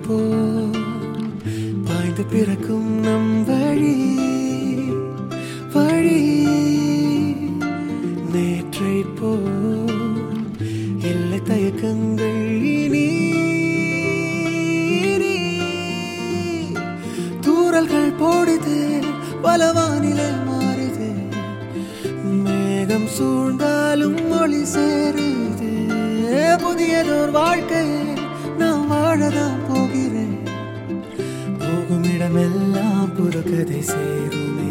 போல் பாய்ந்து பிறக்கும் நம் வழி வழி நேற்றை போல் இல்லை தயக்கங்கள் இனி இனி. தூறல்கள் போடுது பல வானிலை மாறுது மேகம் சூழ்ந்தாலும் மொழி சேருது புதியதோர் வாழ்க்கை நான் வாழதான் போகிறேன் போகும் இடமெல்லாம் புதுக்கதை சேருமே